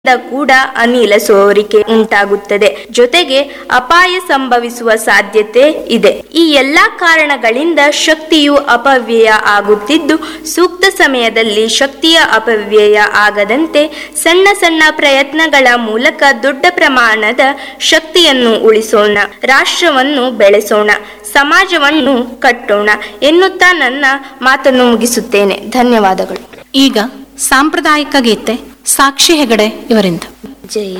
the ಕೂಡ ಅನಿಲ ಸೋರಿಕೆ ಉಂಟಾಗುತ್ತದೆ ಜೊತೆಗೆ ಅಪಾಯ ಸಂಭವಿಸುವ ಸಾಧ್ಯತೆ ಇದೆ ಈ ಎಲ್ಲಾ ಕಾರಣಗಳಿಂದ ಶಕ್ತಿಯು ಅಪವ್ಯಯ ಆಗುತ್ತಿದ್ದು ಸೂಕ್ತ ಸಮಯದಲ್ಲಿ ಶಕ್ತಿಯ ಅಪವ್ಯಯ ಆಗದಂತೆ ಸಣ್ಣ ಸಣ್ಣ ಪ್ರಯತ್ನಗಳ ಮೂಲಕ ದೊಡ್ಡ ಪ್ರಮಾಣದ ಶಕ್ತಿಯನ್ನು ಉಳಿಸೋಣ ರಾಷ್ಟ್ರವನ್ನು ಬೆಳೆಸೋಣ ಸಮಾಜವನ್ನು ಕಟ್ಟೋಣ ಎನ್ನುತ್ತಾ ನನ್ನ ಮಾತನ್ನು ಮುಗಿಸುತ್ತೇನೆ ಧನ್ಯವಾದಗಳು ಈಗ ಸಾಂಪ್ರದಾಯಿಕ ಗೀತೆ ಸಾಕ್ಷಿ ಹೆಗಡೆ ಇವರಿಂದ ಜೈ